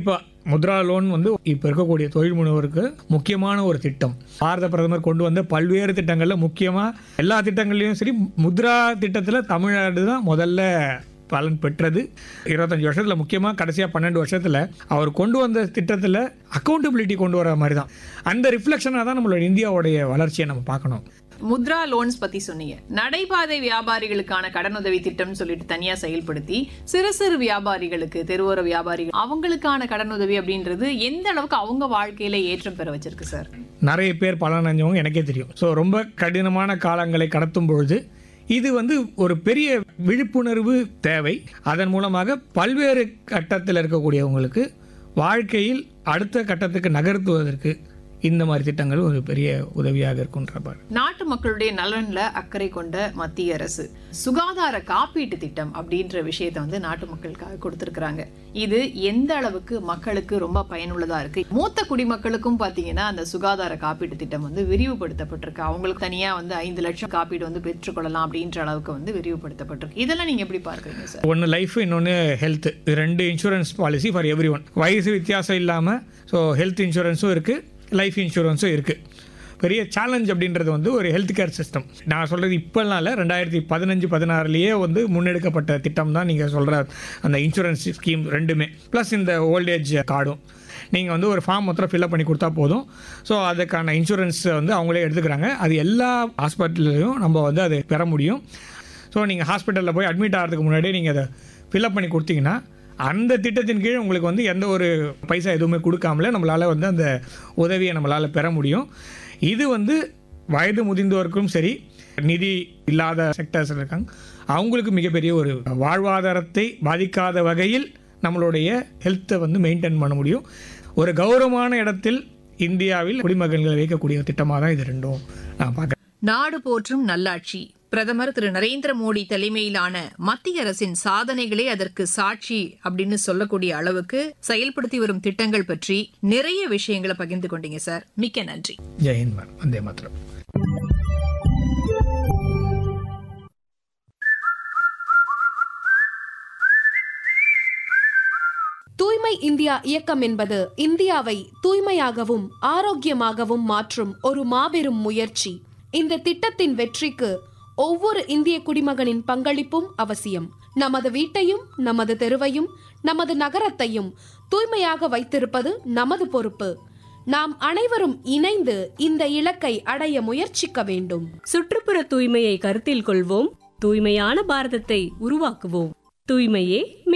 குறிப்பாக முத்ரா லோன் வந்து இப்போ இருக்கக்கூடிய தொழில் முனைவோருக்கு முக்கியமான ஒரு திட்டம் பாரத பிரதமர் கொண்டு வந்த பல்வேறு திட்டங்களில் முக்கியமாக எல்லா திட்டங்கள்லையும் சரி முத்ரா திட்டத்தில் தமிழ்நாடு தான் முதல்ல பலன் பெற்றது இருபத்தஞ்சி வருஷத்தில் முக்கியமாக கடைசியாக பன்னெண்டு வருஷத்தில் அவர் கொண்டு வந்த திட்டத்தில் அக்கௌண்டபிலிட்டி கொண்டு வர மாதிரி தான் அந்த ரிஃப்ளெக்ஷனாக தான் நம்மளோட இந்தியாவுடைய வளர்ச்சியை நம்ம பார்க்கணும் முத்ரா லோன்ஸ் பத்தி சொன்னீங்க நடைபாதை வியாபாரிகளுக்கான கடனுதவி திட்டம்னு சொல்லிட்டு தனியா செயல்படுத்தி சிறு சிறு வியாபாரிகளுக்கு தெருவோர வியாபாரிகள் அவங்களுக்கான கடனுதவி அப்படின்றது எந்த அளவுக்கு அவங்க வாழ்க்கையில ஏற்றம் பெற வச்சிருக்கு சார் நிறைய பேர் பலன் அடைஞ்சவங்க எனக்கே தெரியும் ஸோ ரொம்ப கடினமான காலங்களை கடத்தும் பொழுது இது வந்து ஒரு பெரிய விழிப்புணர்வு தேவை அதன் மூலமாக பல்வேறு கட்டத்தில் இருக்கக்கூடியவங்களுக்கு வாழ்க்கையில் அடுத்த கட்டத்துக்கு நகர்த்துவதற்கு இந்த மாதிரி திட்டங்கள் ஒரு பெரிய உதவியாக இருக்குன்றப்பார் நாட்டு மக்களுடைய நலன்ல அக்கறை கொண்ட மத்திய அரசு சுகாதார காப்பீட்டு திட்டம் அப்படின்ற விஷயத்தை வந்து நாட்டு மக்களுக்காக கொடுத்திருக்கிறாங்க இது எந்த அளவுக்கு மக்களுக்கு ரொம்ப பயனுள்ளதா இருக்கு மூத்த குடிமக்களுக்கும் பாத்தீங்கன்னா அந்த சுகாதார காப்பீட்டு திட்டம் வந்து விரிவுபடுத்தப்பட்டிருக்கு அவங்களுக்கு தனியா வந்து ஐந்து லட்சம் காப்பீடு வந்து பெற்றுக்கொள்ளலாம் அப்படின்ற அளவுக்கு வந்து விரிவுபடுத்தப்பட்டிருக்கு இதெல்லாம் நீங்க எப்படி பார்க்கறீங்க சார் ஒன்று லைஃப் இன்னொன்று ஹெல்த் இது ரெண்டு insurance policy for everyone வயசு வித்தியாசம் இல்லாமல் ஸோ ஹெல்த் இன்சூரன்ஸும் இருக்குது லைஃப் இன்சூரன்ஸும் இருக்குது பெரிய சேலஞ்ச் அப்படின்றது வந்து ஒரு ஹெல்த் கேர் சிஸ்டம் நான் சொல்கிறது இப்போல்லாம் இல்லை ரெண்டாயிரத்தி பதினஞ்சு பதினாறுலேயே வந்து முன்னெடுக்கப்பட்ட திட்டம் தான் நீங்கள் சொல்கிற அந்த இன்சூரன்ஸ் ஸ்கீம் ரெண்டுமே ப்ளஸ் இந்த ஓல்டேஜ் கார்டும் நீங்கள் வந்து ஒரு ஃபார்ம் மொத்தம் ஃபில்அப் பண்ணி கொடுத்தா போதும் ஸோ அதுக்கான இன்சூரன்ஸ் வந்து அவங்களே எடுத்துக்கிறாங்க அது எல்லா ஹாஸ்பிட்டல்லையும் நம்ம வந்து அதை பெற முடியும் ஸோ நீங்கள் ஹாஸ்பிட்டலில் போய் அட்மிட் ஆகிறதுக்கு முன்னாடியே நீங்கள் அதை ஃபில்அப் பண்ணி கொடுத்தீங்கன்னா அந்த திட்டத்தின் கீழ் உங்களுக்கு வந்து எந்த ஒரு பைசா எதுவுமே கொடுக்காமலே நம்மளால் வந்து அந்த உதவியை நம்மளால் பெற முடியும் இது வந்து வயது முதிர்ந்தோருக்கும் சரி நிதி இல்லாத செக்டர்ஸ் இருக்காங்க அவங்களுக்கு மிகப்பெரிய ஒரு வாழ்வாதாரத்தை பாதிக்காத வகையில் நம்மளுடைய ஹெல்த்தை வந்து மெயின்டைன் பண்ண முடியும் ஒரு கௌரவமான இடத்தில் இந்தியாவில் குடிமகன்களை வைக்கக்கூடிய திட்டமாக தான் இது ரெண்டும் நான் பார்க்குறேன் நாடு போற்றும் நல்லாட்சி பிரதமர் திரு நரேந்திர மோடி தலைமையிலான மத்திய அரசின் சாதனைகளே அதற்கு சாட்சி அப்படின்னு சொல்லக்கூடிய அளவுக்கு செயல்படுத்தி வரும் திட்டங்கள் பற்றி நிறைய விஷயங்களை பகிர்ந்து கொண்டீங்க சார் மிக்க நன்றி ஜெயந்த் மேம் வந்தே மாத்திரம் தூய்மை இந்தியா இயக்கம் என்பது இந்தியாவை தூய்மையாகவும் ஆரோக்கியமாகவும் மாற்றும் ஒரு மாபெரும் முயற்சி இந்த திட்டத்தின் வெற்றிக்கு ஒவ்வொரு இந்திய குடிமகனின் பங்களிப்பும் அவசியம் நமது வீட்டையும் நமது தெருவையும் நமது நகரத்தையும் தூய்மையாக வைத்திருப்பது நமது பொறுப்பு நாம் அனைவரும் இணைந்து இந்த இலக்கை அடைய முயற்சிக்க வேண்டும் சுற்றுப்புற தூய்மையை கருத்தில் கொள்வோம் தூய்மையான பாரதத்தை உருவாக்குவோம் தூய்மையே